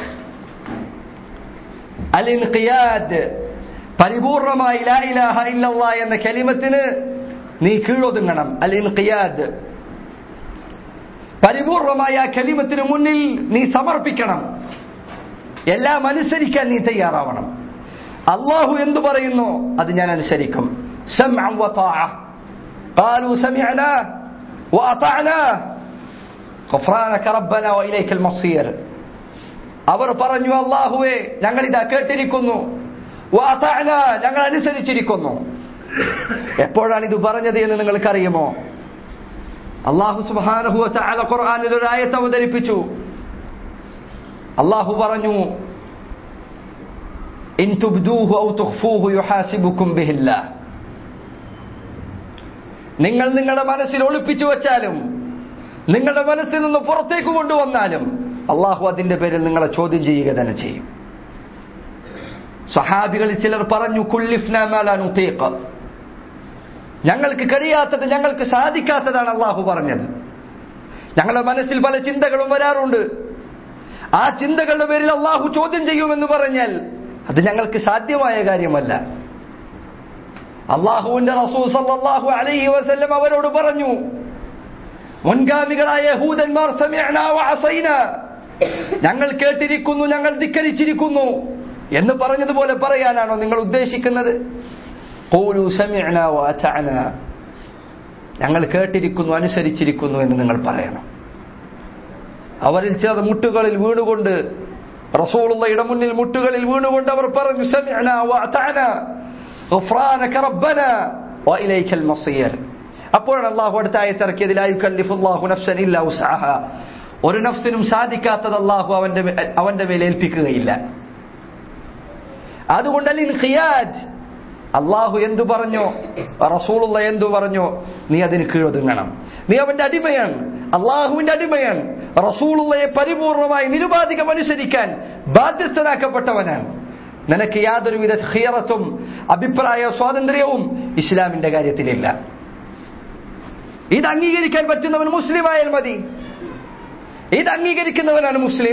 അൽ ഇൻഖിയാദ് പരിപൂർണമായി ലാ ഇലാഹ ഇല്ലല്ല എന്ന കലിമത്തിന് നീ കീഴൊതുങ്ങണം അൽ ഇൻഖിയാദ് പരിപൂർണമായ ആ കലിമത്തിന് മുന്നിൽ നീ സമർപ്പിക്കണം എല്ലാം അനുസരിക്കാൻ നീ തയ്യാറാവണം അള്ളാഹു എന്തു പറയുന്നു അത് ഞാൻ അനുസരിക്കും سمعا وطاعة قالوا سمعنا وأطعنا غفرانك ربنا وإليك المصير അവർ പറഞ്ഞു അള്ളാഹുവേ ഞങ്ങൾ ഇതാ കേട്ടിരിക്കുന്നു വാതാന ഞങ്ങൾ അനുസരിച്ചിരിക്കുന്നു എപ്പോഴാണ് ഇത് പറഞ്ഞത് എന്ന് നിങ്ങൾക്കറിയുമോ അള്ളാഹു സുബാനഹു ചാല ഖുർആാനിൽ ഒരു ആയത്ത് അവതരിപ്പിച്ചു അള്ളാഹു പറഞ്ഞു ഇൻ തുബ്ദൂഹു ഔ തുഖ്ഫൂഹു യുഹാസിബുക്കും ബിഹില്ലാഹ് നിങ്ങൾ നിങ്ങളുടെ മനസ്സിൽ ഒളിപ്പിച്ചു വെച്ചാലും നിങ്ങളുടെ മനസ്സിൽ നിന്ന് പുറത്തേക്ക് കൊണ്ടുവന്നാലും അള്ളാഹു അതിന്റെ പേരിൽ നിങ്ങളെ ചോദ്യം ചെയ്യുക തന്നെ ചെയ്യും സഹാബികളിൽ ചിലർ പറഞ്ഞു കുല്ലിഫ്നീഖ് ഞങ്ങൾക്ക് കഴിയാത്തത് ഞങ്ങൾക്ക് സാധിക്കാത്തതാണ് അള്ളാഹു പറഞ്ഞത് ഞങ്ങളുടെ മനസ്സിൽ പല ചിന്തകളും വരാറുണ്ട് ആ ചിന്തകളുടെ പേരിൽ അള്ളാഹു ചോദ്യം ചെയ്യുമെന്ന് പറഞ്ഞാൽ അത് ഞങ്ങൾക്ക് സാധ്യമായ കാര്യമല്ല അള്ളാഹുവിന്റെ റസൂൽ സല്ലല്ലാഹു അലൈഹി വസല്ലം അവരോട് പറഞ്ഞു മുൻഗാമികളായ യഹൂദന്മാർ സമിഅനാ വഅസൈന ഞങ്ങൾ കേട്ടിരിക്കുന്നു ഞങ്ങൾ ധിക്കരിച്ചിരിക്കുന്നു എന്ന് പറഞ്ഞതുപോലെ പറയാനാണോ നിങ്ങൾ ഉദ്ദേശിക്കുന്നത് ഖൂലു സമിഅന വഅതഅന ഞങ്ങൾ കേട്ടിരിക്കുന്നു അനുസരിച്ചിരിക്കുന്നു എന്ന് നിങ്ങൾ പറയണം അവരിൽ ചിലർ മുട്ടുകളിൽ വീണുകൊണ്ട് റസൂലുള്ളയുടെ മുന്നിൽ മുട്ടുകളിൽ വീണുകൊണ്ട് അവർ പറഞ്ഞു സമിഅന വഅതഅന ഗുഫ്രാനക റബ്ബന വഇലൈക്കൽ മസീർ അപ്പോഴാണ് അള്ളാഹു അടുത്ത ആയത്ത് ഇറക്കിയത് ലാ യുകല്ലിഫുല്ലാഹു നഫ്സൻ ഇല്ലാ ഉസ്അഹ ഒരു നഫ്സിനും സാധിക്കാത്തത് അള്ളാഹു അവന്റെ മേ- അവന്റെ മേൽ ഏൽപ്പിക്കുകയില്ല അതുകൊണ്ട് അൽ ഇൻഖിയാദ് അള്ളാഹു എന്തു പറഞ്ഞോ റസൂലുള്ള എന്തു പറഞ്ഞോ നീ അതിന് കീഴൊതുങ്ങണം നീ അവന്റെ അടിമയാണ് അള്ളാഹുവിന്റെ അടിമയാണ് റസൂലുള്ളയെ പരിപൂർണമായി നിരുപാധികം അനുസരിക്കാൻ ബാധ്യസ്ഥനാക്കപ്പെട്ടവനാണ് നിനക്ക് യാതൊരുവിധ ഖിയറത്തും അഭിപ്രായ സ്വാതന്ത്ര്യവും ഇസ്ലാമിന്റെ കാര്യത്തിലില്ല ഇത് അംഗീകരിക്കാൻ പറ്റുന്നവൻ മുസ്ലിം ആയാൽ മതി ഇത് അംഗീകരിക്കുന്നവനാണ് മുസ്ലിം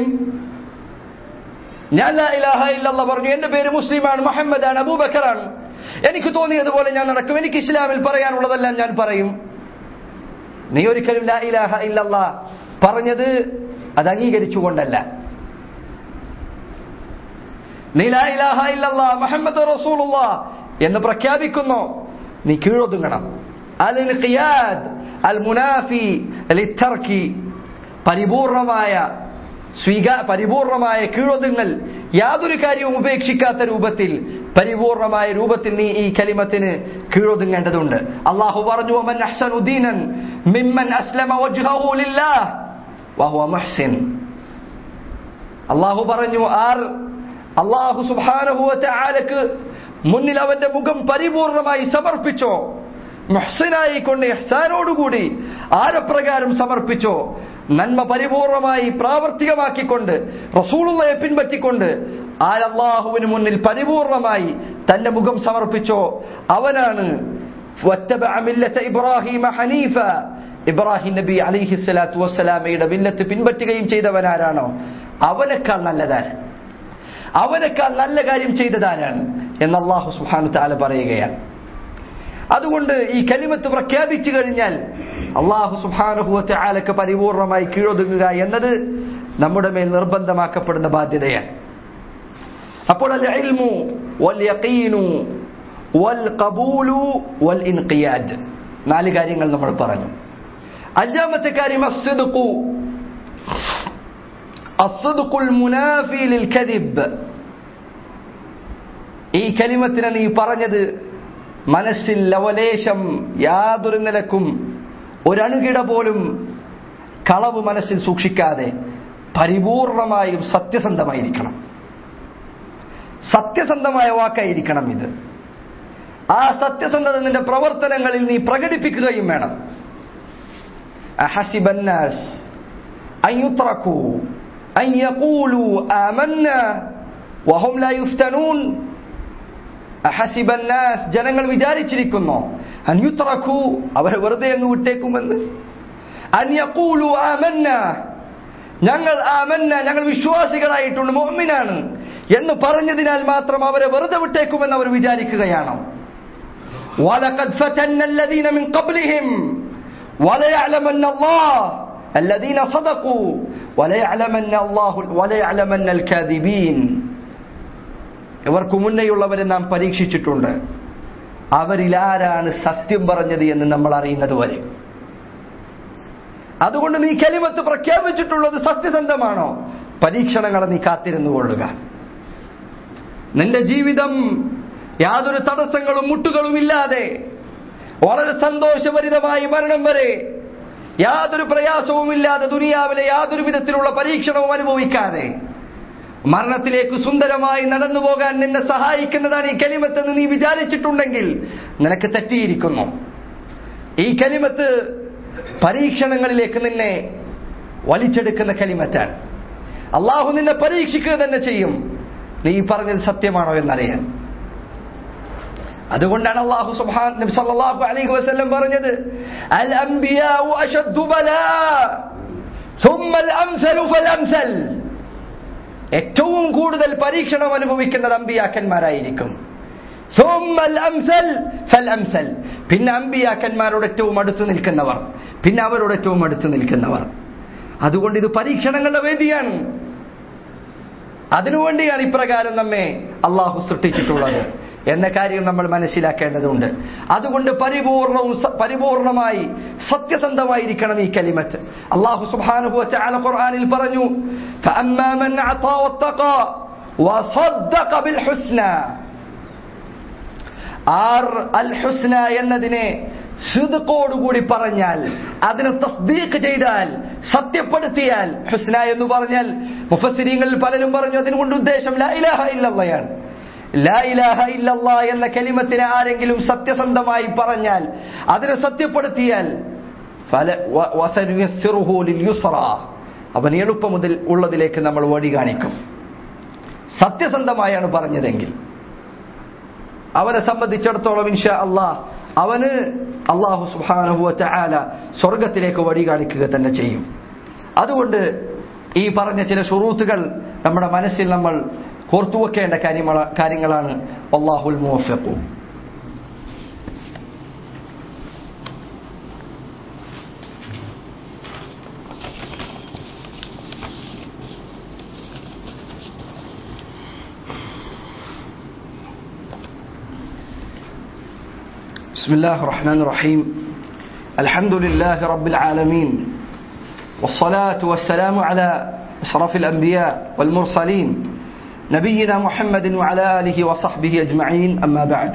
ഞാൻ ലാ ഇലാഹ ഇല്ലല്ലാ പറഞ്ഞു എന്റെ പേര് മുസ്ലിമാണ് മുഹമ്മദാണ് അബൂബക്കറാണ് എനിക്ക് തോന്നിയതുപോലെ ഞാൻ നടക്കും എനിക്ക് ഇസ്ലാമിൽ പറയാനുള്ളതെല്ലാം ഞാൻ പറയും നീ ഒരിക്കലും ലാ ഇലാഹ ഇല്ലല്ലാ പറഞ്ഞത് അത് അംഗീകരിച്ചുകൊണ്ടല്ല നീ ലാ ഇലാഹ ഇല്ലല്ലാ മുഹമ്മദ് റസൂലുള്ള എന്ന് പ്രഖ്യാപിക്കുന്നു നീ കീഴൊതുങ്ങണം അൽ ഇൻഖിയാദ് അൽ മുനാഫി ലിത്തർക്കി പരിപൂർണമായ സ്വീകാ പരിപൂർണമായ കീഴൊതുങ്ങൽ യാതൊരു കാര്യവും ഉപേക്ഷിക്കാത്ത രൂപത്തിൽ പരിപൂർണമായ രൂപത്തിൽ നീ ഈ കലിമത്തിന് കീഴൊതുങ്ങേണ്ടതുണ്ട് അള്ളാഹു പറഞ്ഞു "വമൻ അഹ്സനു ദീനൻ മിമ്മൻ അസ്ലമ വജ്ഹഹു ലില്ലാഹ് വഹുവ മുഹ്സിൻ അള്ളാഹു പറഞ്ഞു ആർ അള്ളാഹു സുബാനഹുവലക്ക് മുന്നിൽ അവന്റെ മുഖം പരിപൂർണമായി സമർപ്പിച്ചോ മുഹ്സിനായിക്കൊണ്ട് ഇഹ്സാനോടുകൂടി ആരപ്രകാരം സമർപ്പിച്ചോ നന്മ പരിപൂർണമായി പ്രാവർത്തികമാക്കിക്കൊണ്ട് റസൂളുള്ളയെ പിൻപറ്റിക്കൊണ്ട് ആരല്ലാഹുവിന് മുന്നിൽ പരിപൂർണമായി തന്റെ മുഖം സമർപ്പിച്ചോ അവനാണ് واتبع ملة إبراهيم حنيفا ഇബ്രാഹിം നബി അലിഹി സ്വലാത്തു വസ്സലാമയുടെ മില്ലത്ത് പിൻപറ്റുകയും ചെയ്തവനാരാണോ അവനേക്കാൾ നല്ലതാര് അവനേക്കാൾ നല്ല കാര്യം ചെയ്തതാരാണ് എന്ന് അള്ളാഹു സുഹാനു താല പറയുകയാണ് അതുകൊണ്ട് ഈ കലിമത്ത് പ്രഖ്യാപിച്ചു കഴിഞ്ഞാൽ അള്ളാഹു സുഹാനുഹുവത്തെ ആലക്ക് പരിപൂർണമായി കീഴൊതുങ്ങുക എന്നത് നമ്മുടെ മേൽ നിർബന്ധമാക്കപ്പെടുന്ന ബാധ്യതയാണ് അപ്പോൾ അൽ ഇൽമു വൽ യഖീനു വൽ ഖബൂലു വൽ ഇൻഖിയാദ് നാല് കാര്യങ്ങൾ നമ്മൾ പറഞ്ഞു അഞ്ചാമത്തെ കാര്യം അസ്സദുഖു അസ്സദുഖുൽ മുനാഫി ലിൽ കദിബ് ഈ കലിമത്തിനെ നീ പറഞ്ഞത് മനസ്സിൽ ലവലേശം യാതൊരു നിലക്കും ഒരണുകിട പോലും കളവ് മനസ്സിൽ സൂക്ഷിക്കാതെ പരിപൂർണമായും സത്യസന്ധമായിരിക്കണം സത്യസന്ധമായ വാക്കായിരിക്കണം ഇത് ആ സത്യസന്ധത നിന്റെ പ്രവർത്തനങ്ങളിൽ നീ പ്രകടിപ്പിക്കുകയും വേണം أحسب الناس أن يتركوا أن يقولوا آمنا وهم لا يفتنون أحسب الناس ജനങ്ങൾ വിചാരിച്ചിരിക്കുന്നു അൻ യുത്രക്കു അവരെ വെറുതെ അങ്ങ് വിട്ടേക്കുമെന്ന് അൻ യഖൂലു ആമന്ന ഞങ്ങൾ ആമന്ന ഞങ്ങൾ വിശ്വാസികളായിട്ടുണ്ട് മുഅ്മിനാണ് എന്ന് പറഞ്ഞതിനാൽ മാത്രം അവരെ വെറുതെ വിട്ടേക്കുമെന്ന് അവർ വിചാരിക്കുകയാണോ ولقد فتنا الذين من قبلهم وليعلمن الله الذين صدقوا وليعلمن الله وليعلمن الكاذبين ഇവർക്ക് മുന്നേയുള്ളവരെ നാം പരീക്ഷിച്ചിട്ടുണ്ട് അവരിൽ ആരാണ് സത്യം പറഞ്ഞത് എന്ന് നമ്മൾ അറിയുന്നത് വരെ അതുകൊണ്ട് നീ കലിമത്ത് പ്രഖ്യാപിച്ചിട്ടുള്ളത് സത്യസന്ധമാണോ പരീക്ഷണങ്ങളെ നീ കാത്തിരുന്നു കൊള്ളുക നിന്റെ ജീവിതം യാതൊരു തടസ്സങ്ങളും മുട്ടുകളും ഇല്ലാതെ വളരെ സന്തോഷഭരിതമായി മരണം വരെ യാതൊരു പ്രയാസവും ഇല്ലാതെ ദുനിയാവിലെ യാതൊരു വിധത്തിലുള്ള പരീക്ഷണവും അനുഭവിക്കാതെ മരണത്തിലേക്ക് സുന്ദരമായി നടന്നു പോകാൻ നിന്നെ സഹായിക്കുന്നതാണ് ഈ കലിമത്തെന്ന് നീ വിചാരിച്ചിട്ടുണ്ടെങ്കിൽ നിനക്ക് തെറ്റിയിരിക്കുന്നു ഈ കലിമത്ത് പരീക്ഷണങ്ങളിലേക്ക് നിന്നെ വലിച്ചെടുക്കുന്ന കലിമറ്റാണ് അള്ളാഹു നിന്നെ പരീക്ഷിക്കുക തന്നെ ചെയ്യും നീ പറഞ്ഞത് സത്യമാണോ എന്നറിയാൻ അതുകൊണ്ടാണ് അള്ളാഹു സുബ്ഹാൻ നബി സല്ലല്ലാഹു അലൈഹി വസല്ലം പറഞ്ഞത് അൽ അംബിയാഉ അശദ്ദു ബലാ ثم الامثل فالامثل ഏറ്റവും കൂടുതൽ പരീക്ഷണം അനുഭവിക്കുന്നത് അമ്പിയാക്കന്മാരായിരിക്കും ثم الامثل فالامثل പിന്നെ അമ്പിയാക്കന്മാരോട് ഏറ്റവും അടുത്ത് നിൽക്കുന്നവർ പിന്നെ അവരോട് ഏറ്റവും അടുത്ത് നിൽക്കുന്നവർ അതുകൊണ്ട് ഇത് പരീക്ഷണങ്ങളുടെ വേദിയാണ് അതിനുവേണ്ടിയാണ് ഇപ്രകാരം നമ്മെ അള്ളാഹു സൃഷ്ടിച്ചിട്ടുള്ളത് എന്ന കാര്യം നമ്മൾ മനസ്സിലാക്കേണ്ടതുണ്ട് അതുകൊണ്ട് പരിപൂർണവും സ- പരിപൂർണമായി സത്യസന്ധമായിരിക്കണം ഈ കലിമത്ത് അള്ളാഹു സുബ്ഹാനഹു വതആല ഖുർആനിൽ പറഞ്ഞു فأما من أعطى واتقى وصدق بالحسنى ആർ അൽ ഹുസ്ന എന്നതിനെ സിദ്ഖോടുകൂടി പറഞ്ഞാൽ അതിനെ തസ്ദീഖ് ചെയ്താൽ സത്യപ്പെടുത്തിയാൽ ഹുസ്ന എന്ന് പറഞ്ഞാൽ മുഫസ്സിരീങ്ങളിൽ പലരും പറഞ്ഞു അതിനുകൊണ്ട് ഉദ്ദേശം ലാ ഇലാഹ ഇല്ലല്ലയാണ് ലാ ഇലാഹ ഇല്ലല്ലാ എന്ന കലിമത്തിനെ ആരെങ്കിലും സത്യസന്ധമായി പറഞ്ഞാൽ അതിനെ സത്യപ്പെടുത്തിയാൽ ഫല- വ- വസനുയസ്സിറുഹു ലിൽയുസ്റ. അവൻ എളുപ്പം മുതൽ ഉള്ളതിലേക്ക് നമ്മൾ വഴി കാണിക്കും സത്യസന്ധമായാണ് പറഞ്ഞതെങ്കിൽ അവനെ സംബന്ധിച്ചിടത്തോളം ഇൻഷാ അള്ളാഹ് അവന് അള്ളാഹു സുബ്ഹാനഹു വതആല സ്വർഗത്തിലേക്ക് വഴി കാണിക്കുക തന്നെ ചെയ്യും അതുകൊണ്ട് ഈ പറഞ്ഞ ചില ഷുറൂത്തുകൾ നമ്മുടെ മനസ്സിൽ നമ്മൾ കോർത്തുവെക്കേണ്ട കാര്യങ്ങള- കാര്യങ്ങളാണ് അള്ളാഹുൽ മുവഫിഖു بسم الله الرحمن الرحيم الحمد لله رب العالمين والصلاة والسلام على أشرف الأنبياء والمرسلين نبينا محمد وعلى آله وصحبه أجمعين أما بعد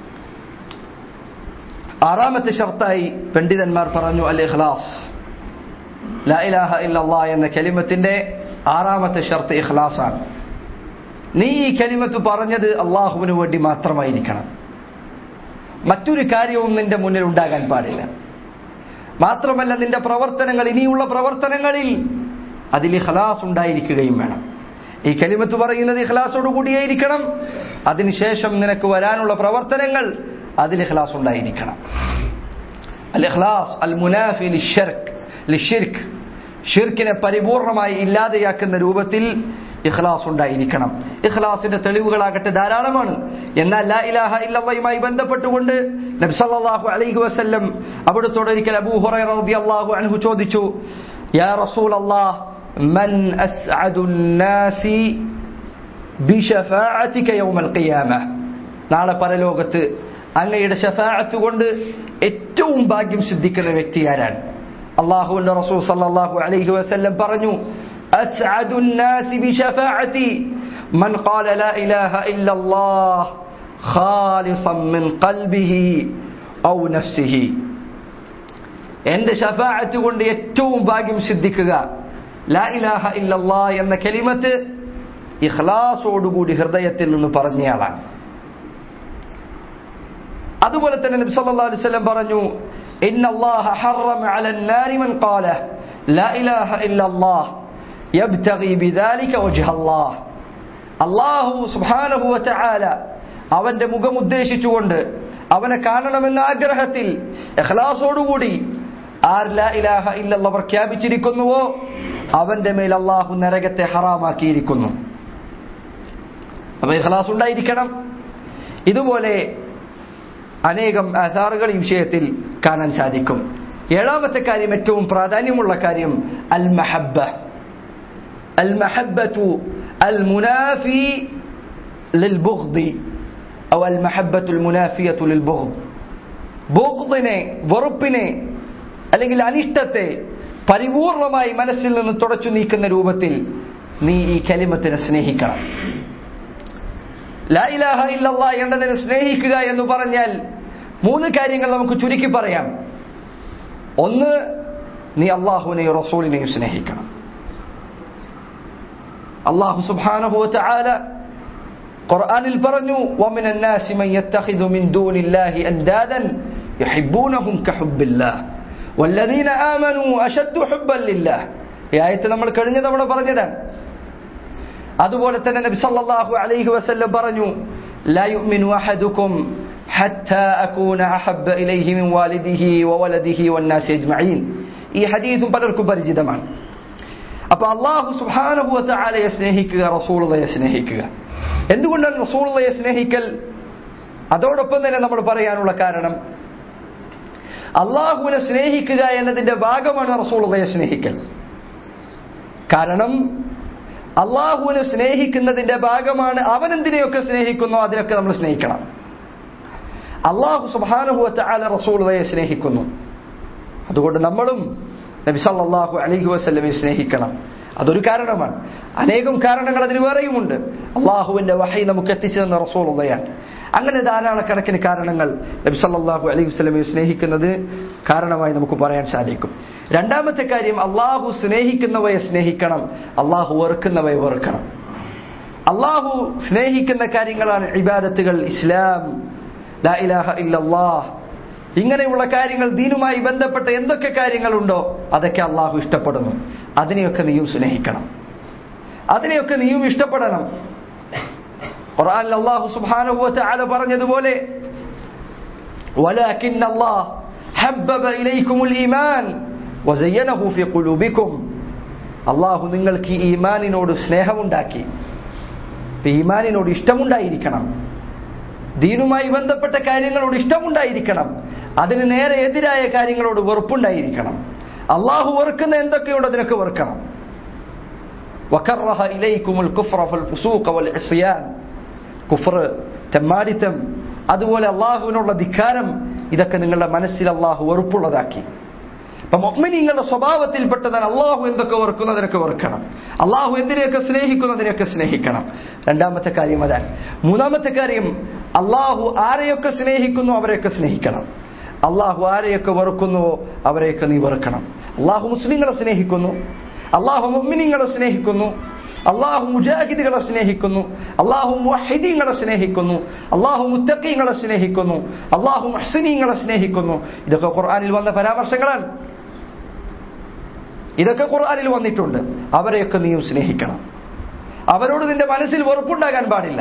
ആറാമത്തെ ഷർത്തായി പണ്ഡിതന്മാർ പറഞ്ഞു അൽ ഇഖ്ലാസ് ലാ ഇലാഹ ഇല്ലല്ലാ എന്ന കലിമത്തിന്റെ ആറാമത്തെ ഷർത്ത് ഇഖ്ലാസാണ് നീ ഈ കലിമത്ത് പറഞ്ഞത് അള്ളാഹുവിന് വേണ്ടി മാത്രമായിരിക്കണം മറ്റൊരു കാര്യവും നിന്റെ മുന്നിൽ ഉണ്ടാകാൻ പാടില്ല മാത്രമല്ല നിന്റെ പ്രവർത്തനങ്ങൾ ഇനിയുള്ള പ്രവർത്തനങ്ങളിൽ അതിൽ ഇഖ്ലാസ് ഉണ്ടായിരിക്കുകയും വേണം ഈ കലിമത്ത് പറയുന്നത് ഇഖ്ലാസോട് കൂടിയായിരിക്കണം അതിനുശേഷം നിനക്ക് വരാനുള്ള പ്രവർത്തനങ്ങൾ അതിൽ ഇഖ്ലാസ് ഉണ്ടായിരിക്കണം അൽ ഇഖ്ലാസ് അൽ മുനാഫി ലിഷിർക്ക് ലിഷിർക്ക് ഷിർക്കിനെ പരിപൂർണമായി ഇല്ലാതെയാക്കുന്ന രൂപത്തിൽ ഇഖ്ലാസ് ഉണ്ടായിരിക്കണം ഇഖ്ലാസിന്റെ തെളിവുകളാകട്ടെ ധാരാളമാണ് എന്നാൽ ലാ ഇലാഹ ഇല്ലല്ലയുമായി ബന്ധപ്പെട്ടുകൊണ്ട് നബി സല്ലല്ലാഹു അലൈഹി വസല്ലം അവിടുത്തോട് ഒരിക്കൽ അബൂ ഹുറൈറ റളിയല്ലാഹു അൻഹു ചോദിച്ചു യാ റസൂലല്ലാഹ് മൻ അസ്അദു നാസി ബിശഫാഅതിക യൗമൽ ഖിയാമ നാളെ പരലോകത്ത് അങ്ങയുടെ ഷഫാഅത്ത് കൊണ്ട് ഏറ്റവും ഭാഗ്യം സിദ്ധിക്കുന്ന വ്യക്തി ആരാണ് അള്ളാഹുവിന്റെ റസൂൽ സല്ലല്ലാഹു അലൈഹി വസല്ലം പറഞ്ഞു അസ്അദു الناس بشفاعتي من قال لا إله إلا الله خالصا من قلبه أو نفسه എന്റെ ഷഫാഅത്ത് കൊണ്ട് ഏറ്റവും ഭാഗ്യം സിദ്ധിക്കുക ലാ ഇലാഹ ഇല്ലല്ലാ എന്ന കലിമത്ത് ഇഖ്ലാസോടുകൂടി ഹൃദയത്തിൽ നിന്ന് പറഞ്ഞയാളാണ് അതുപോലെ തന്നെ നബി സല്ലല്ലാഹു അലൈഹി വസല്ലം പറഞ്ഞു ഇന്ന അല്ലാഹ ഹറമ അലൻ നാരി മൻ ഖാല ലാ ഇലാഹ ഇല്ലല്ലാഹ് യബ്തഗി ബിദാലിക വജ്ഹ അല്ലാഹ് അല്ലാഹു സുബ്ഹാനഹു വതആല അവന്റെ മുഖം ഉദ്ദേശിച്ചുകൊണ്ട് അവനെ കാണണമെന്ന ആഗ്രഹത്തിൽ ഇഖ്ലാസോടുകൂടി ആർ ലാ ഇലാഹ ഇല്ലല്ലാഹ് പ്രഖ്യാപിച്ചിരിക്കുന്നുവോ അവന്റെ മേൽ അള്ളാഹു നരകത്തെ ഹറാമാക്കിയിരിക്കുന്നു അപ്പൊ ഇഖ്ലാസ് ഉണ്ടായിരിക്കണം ഇതുപോലെ അനേകം ആധാറുകൾ ഈ വിഷയത്തിൽ കാണാൻ സാധിക്കും ഏഴാമത്തെ കാര്യം ഏറ്റവും പ്രാധാന്യമുള്ള കാര്യം അൽ മഹബ്ബ അൽ മഹബ്ബത്തു അൽ മുനാഫി ലിൽ ബുഗ്ദി ഔ അൽ മഹബ്ബത്തു അൽ മുനാഫിയത്തു ലിൽ ബുഗ്ദ് ബുഗ്ദിനെ വെറുപ്പിനെ അല്ലെങ്കിൽ അനിഷ്ടത്തെ പരിപൂർണമായി മനസ്സിൽ നിന്ന് തുടച്ചു നീക്കുന്ന രൂപത്തിൽ നീ ഈ കലിമത്തിനെ സ്നേഹിക്കണം ലാ ഇലാഹ ഇല്ലല്ലാ എന്നതിനെ സ്നേഹിക്കുക എന്ന് പറഞ്ഞാൽ മൂന്ന് കാര്യങ്ങൾ നമുക്ക് ചുരുക്കി പറയാം ഒന്ന് നീ അള്ളാഹുവിനെയും റസൂലിനെയും സ്നേഹിക്കണം അള്ളാഹു സുബ്ഹാനഹു വതആല ഖുർആനിൽ പറഞ്ഞു വമിന الناس من يتخذ من دون الله اندادا يحبونهم كحب الله والذين آمنوا أشد حبا لله ഈ ആയത്ത് നമ്മൾ കഴിഞ്ഞ തവണ പറഞ്ഞതാണ് അതുപോലെ തന്നെ നബി സല്ലല്ലാഹു അലൈഹി വസല്ലം പറഞ്ഞു ലാ യുഅ്മിനു അഹദുക്കും حتى أكون أحب إليه من والده وولده والناس أجمعين ഈ ഹദീസും പലർക്കും പരിചിതമാണ് അപ്പൊ അള്ളാഹു സുബ്ഹാനഹു വതആലയെ സ്നേഹിക്കുക റസൂലുള്ളയെ സ്നേഹിക്കുക എന്തുകൊണ്ടാണ് റസൂലുള്ളയെ സ്നേഹിക്കൽ അതോടൊപ്പം തന്നെ നമ്മൾ പറയാനുള്ള കാരണം അള്ളാഹുവിനെ സ്നേഹിക്കുക എന്നതിന്റെ ഭാഗമാണ് റസൂലുള്ളയെ സ്നേഹിക്കൽ കാരണം അള്ളാഹുവിനെ സ്നേഹിക്കുന്നതിന്റെ ഭാഗമാണ് അവൻ എന്തിനെയൊക്കെ സ്നേഹിക്കുന്നോ അതിനൊക്കെ നമ്മൾ സ്നേഹിക്കണം അള്ളാഹു സുബാനുഹുവറ്റ ആല റസൂലതയെ സ്നേഹിക്കുന്നു അതുകൊണ്ട് നമ്മളും നബി സല്ലല്ലാഹു അലൈഹി വസല്ലമയെ സ്നേഹിക്കണം അതൊരു കാരണമാണ് അനേകം കാരണങ്ങൾ അതിന് വേറെയുമുണ്ട് അള്ളാഹുവിന്റെ വഹി നമുക്ക് എത്തിച്ചു തന്ന റസൂലുള്ളയാണ് അങ്ങനെ ധാരാളക്കണക്കിന് കാരണങ്ങൾ നബി സല്ലല്ലാഹു അലൈഹി വസല്ലമയെ സ്നേഹിക്കുന്നതിന് കാരണമായി നമുക്ക് പറയാൻ സാധിക്കും രണ്ടാമത്തെ കാര്യം അള്ളാഹു സ്നേഹിക്കുന്നവയെ സ്നേഹിക്കണം അള്ളാഹു വെറുക്കുന്നവയെ വെറുക്കണം അള്ളാഹു സ്നേഹിക്കുന്ന കാര്യങ്ങളാണ് ഇബാദത്തുകൾ ഇസ്ലാം ലാ ഇലാഹ ഇല്ലല്ലാഹ് ഇങ്ങനെയുള്ള കാര്യങ്ങൾ ദീനുമായി ബന്ധപ്പെട്ട എന്തൊക്കെ കാര്യങ്ങളുണ്ടോ അതൊക്കെ അള്ളാഹു ഇഷ്ടപ്പെടുന്നു അതിനെയൊക്കെ നീയും സ്നേഹിക്കണം അതിനെയൊക്കെ നീയും ഇഷ്ടപ്പെടണം ഖുർആനിൽ അള്ളാഹു സുബ്ഹാനഹു വതആല പറഞ്ഞതുപോലെ ولكن الله حبب إليكم الإيمان وزينه في قلوبكم അള്ളാഹു നിങ്ങൾക്ക് ഈ ഈമാനിനോട് സ്നേഹമുണ്ടാക്കി ഈമാനിനോട് ഇഷ്ടമുണ്ടായിരിക്കണം ദീനുമായി ബന്ധപ്പെട്ട കാര്യങ്ങളോട് ഇഷ്ടമുണ്ടായിരിക്കണം അതിന് നേരെ എതിരായ കാര്യങ്ങളോട് വെറുപ്പുണ്ടായിരിക്കണം അള്ളാഹു വെറുക്കുന്ന എന്തൊക്കെയുണ്ട് അതിനൊക്കെ വെറുക്കണം വക്കറഹ ഇലൈക്കുമുൽ കുഫ്ര ഫൽ ഫുസൂഖ വൽ ഇസ്യാൻ കുഫർ തെമ്മാടിത്തം അതുപോലെ അള്ളാഹുവിനുള്ള ധിക്കാരം ഇതൊക്കെ നിങ്ങളുടെ മനസ്സിൽ അള്ളാഹു വെറുപ്പുള്ളതാക്കി അപ്പൊ മൊമിനിങ്ങളുടെ സ്വഭാവത്തിൽപ്പെട്ടതാണ് അള്ളാഹു എന്തൊക്കെ വെറുക്കുന്നതിനൊക്കെ വെറുക്കണം അള്ളാഹു എന്തിനെയൊക്കെ സ്നേഹിക്കുന്നതിനെയൊക്കെ സ്നേഹിക്കണം രണ്ടാമത്തെ കാര്യം അതാണ് മൂന്നാമത്തെ കാര്യം അള്ളാഹു ആരെയൊക്കെ സ്നേഹിക്കുന്നു അവരെയൊക്കെ സ്നേഹിക്കണം അള്ളാഹു ആരെയൊക്കെ വെറുക്കുന്നുവോ അവരെയൊക്കെ നീ വെറുക്കണം അള്ളാഹു മുസ്ലിങ്ങളെ സ്നേഹിക്കുന്നു അള്ളാഹു മുഅ്മിനീങ്ങളെ സ്നേഹിക്കുന്നു അള്ളാഹു മുജാഹിദുകളെ സ്നേഹിക്കുന്നു അള്ളാഹു മുഹിദീങ്ങളെ സ്നേഹിക്കുന്നു അള്ളാഹു മുത്തക്കീങ്ങളെ സ്നേഹിക്കുന്നു അള്ളാഹു മുഹ്സിനീങ്ങളെ സ്നേഹിക്കുന്നു ഇതൊക്കെ ഖുർആനിൽ വന്ന പരാമർശങ്ങളാണ് ഇതൊക്കെ ഖുർആനിൽ വന്നിട്ടുണ്ട് അവരെയൊക്കെ നീയും സ്നേഹിക്കണം അവരോട് നിന്റെ മനസ്സിൽ വെറുപ്പുണ്ടാകാൻ പാടില്ല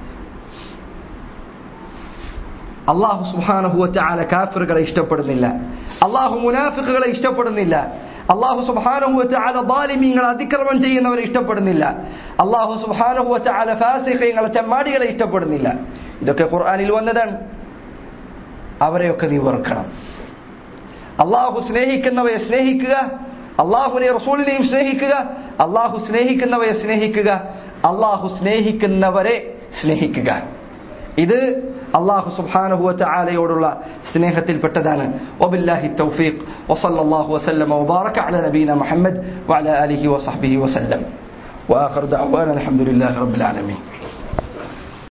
അള്ളാഹു സുഹാനഹുവറ്റ ആല കാഫിറുകളെ ഇഷ്ടപ്പെടുന്നില്ല അള്ളാഹു മുനാഫിക്കുകളെ ഇഷ്ടപ്പെടുന്നില്ല അള്ളാഹു സുബാനഹുവറ്റ ആല ബാലിമീങ്ങളെ അതിക്രമം ചെയ്യുന്നവരെ ഇഷ്ടപ്പെടുന്നില്ല അള്ളാഹു സുബാനഹുവറ്റ ആല ഫാസിഖങ്ങളെ ചെമ്മാടികളെ ഇഷ്ടപ്പെടുന്നില്ല ഇതൊക്കെ ഖുർആനിൽ വന്നതാണ് അവരെയൊക്കെ നീ വെറുക്കണം അള്ളാഹു സ്നേഹിക്കുന്നവയെ സ്നേഹിക്കുക അള്ളാഹുനെ റസൂലിനെയും സ്നേഹിക്കുക അള്ളാഹു സ്നേഹിക്കുന്നവയെ സ്നേഹിക്കുക അള്ളാഹു സ്നേഹിക്കുന്നവരെ സ്നേഹിക്കുക ഇത് അള്ളാഹു സുബ്ഹാനഹു വതആലയോടുള്ള സ്നേഹത്തിൽപ്പെട്ടതാണ് വബില്ലാഹി തൗഫീഖ് വസല്ലല്ലാഹു വസല്ലമ വബാറക അല നബീന മുഹമ്മദ് വഅല ആലിഹി വസഹ്ബിഹി വസല്ലം وآخر دعوانا الحمد لله رب العالمين